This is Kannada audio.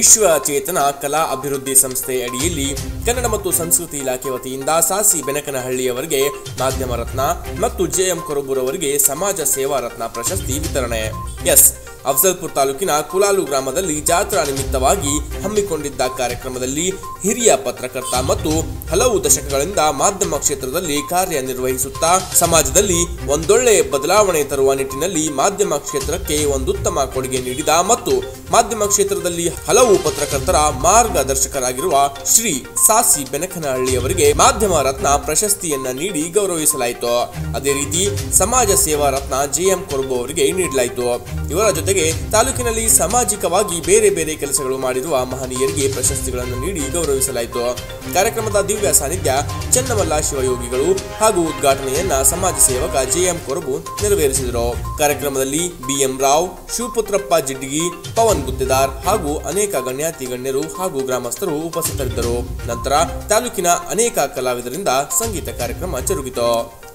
ವಿಶ್ವ ಚೇತನ ಕಲಾ ಅಭಿವೃದ್ಧಿ ಸಂಸ್ಥೆ ಅಡಿಯಲ್ಲಿ ಕನ್ನಡ ಮತ್ತು ಸಂಸ್ಕೃತಿ ಇಲಾಖೆ ವತಿಯಿಂದ ಸಾಸಿ ಬೆನಕನಹಳ್ಳಿಯವರಿಗೆ ಮಾಧ್ಯಮ ರತ್ನ ಮತ್ತು ಜೆಎಂ ಕೊರಬೂರವರಿಗೆ ಸಮಾಜ ಸೇವಾ ರತ್ನ ಪ್ರಶಸ್ತಿ ವಿತರಣೆ ಎಸ್ ಅಫ್ಜಲ್ಪುರ್ ತಾಲೂಕಿನ ಕುಲಾಲು ಗ್ರಾಮದಲ್ಲಿ ಜಾತ್ರಾ ನಿಮಿತ್ತವಾಗಿ ಹಮ್ಮಿಕೊಂಡಿದ್ದ ಕಾರ್ಯಕ್ರಮದಲ್ಲಿ ಹಿರಿಯ ಪತ್ರಕರ್ತ ಮತ್ತು ಹಲವು ದಶಕಗಳಿಂದ ಮಾಧ್ಯಮ ಕ್ಷೇತ್ರದಲ್ಲಿ ಕಾರ್ಯನಿರ್ವಹಿಸುತ್ತಾ ಸಮಾಜದಲ್ಲಿ ಒಂದೊಳ್ಳೆ ಬದಲಾವಣೆ ತರುವ ನಿಟ್ಟಿನಲ್ಲಿ ಮಾಧ್ಯಮ ಕ್ಷೇತ್ರಕ್ಕೆ ಒಂದುತ್ತಮ ಕೊಡುಗೆ ನೀಡಿದ ಮತ್ತು ಮಾಧ್ಯಮ ಕ್ಷೇತ್ರದಲ್ಲಿ ಹಲವು ಪತ್ರಕರ್ತರ ಮಾರ್ಗದರ್ಶಕರಾಗಿರುವ ಶ್ರೀ ಸಾಸಿ ಬೆನಕನಹಳ್ಳಿಯವರಿಗೆ ಮಾಧ್ಯಮ ರತ್ನ ಪ್ರಶಸ್ತಿಯನ್ನ ನೀಡಿ ಗೌರವಿಸಲಾಯಿತು ಅದೇ ರೀತಿ ಸಮಾಜ ಸೇವಾ ರತ್ನ ಜೆಎಂ ಕೊರಬು ಅವರಿಗೆ ನೀಡಲಾಯಿತು ಇವರ ಜೊತೆಗೆ ತಾಲೂಕಿನಲ್ಲಿ ಸಾಮಾಜಿಕವಾಗಿ ಬೇರೆ ಬೇರೆ ಕೆಲಸಗಳು ಮಾಡಿರುವ ಮಹನೀಯರಿಗೆ ಪ್ರಶಸ್ತಿಗಳನ್ನು ನೀಡಿ ಗೌರವಿಸಲಾಯಿತು ಕಾರ್ಯಕ್ರಮದ ದಿವ್ಯ ಸಾನ್ನಿಧ್ಯ ಚನ್ನಮಲ್ಲ ಶಿವಯೋಗಿಗಳು ಹಾಗೂ ಉದ್ಘಾಟನೆಯನ್ನ ಸಮಾಜ ಸೇವಕ ಜೆಎಂ ಕೊರಬು ನೆರವೇರಿಸಿದರು ಕಾರ್ಯಕ್ರಮದಲ್ಲಿ ಬಿಎಂ ರಾವ್ ಶಿವಪುತ್ರಪ್ಪ ಜಿಡ್ಗಿ ಪವನ್ ಗುತ್ತೇದಾರ್ ಹಾಗೂ ಅನೇಕ ಗಣ್ಯಾತಿ ಗಣ್ಯರು ಹಾಗೂ ಗ್ರಾಮಸ್ಥರು ಉಪಸ್ಥಿತರಿದ್ದರು ನಂತರ ತಾಲೂಕಿನ ಅನೇಕ ಕಲಾವಿದರಿಂದ ಸಂಗೀತ ಕಾರ್ಯಕ್ರಮ ಜರುಗಿತು